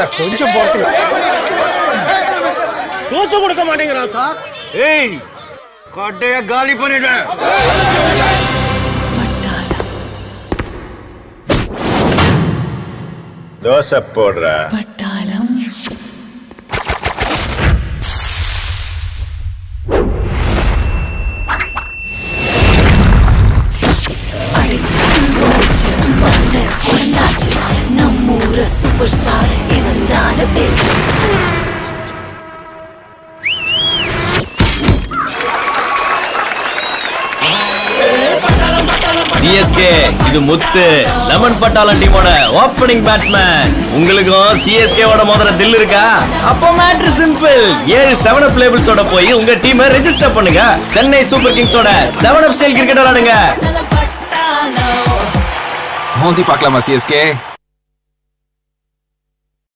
sir கொஞ்சம் போட்டு தோசை கொடுக்க மாட்டேங்கிறான் சார் ஏய் கட்டைய காலி பண்ணிடுவேன் தோசை போடுற பட்டாளம் அடிச்சு உடைச்சு வந்த வந்தாச்சு நம்மூர சூப்பர் ஸ்டார் இவன் தான பேச்சு சிஎஸ்கே இது முத்து லெமன் பட்டாளம் டீமோட ஓப்பனிங் பேட்ஸ்மேன் உங்களுக்கும் சிஎஸ்கே ஓட மோதிர தில் இருக்கா அப்போ மேட்ரு சிம்பிள் ஏழு செவன் அப் லேபிள்ஸோட போய் உங்க டீமை ரெஜிஸ்டர் பண்ணுங்க சென்னை சூப்பர் கிங்ஸோட செவன் அப் ஸ்டைல் கிரிக்கெட் விளையாடுங்க பட்டாளம் மோதி பார்க்கலாமா சிஎஸ்கே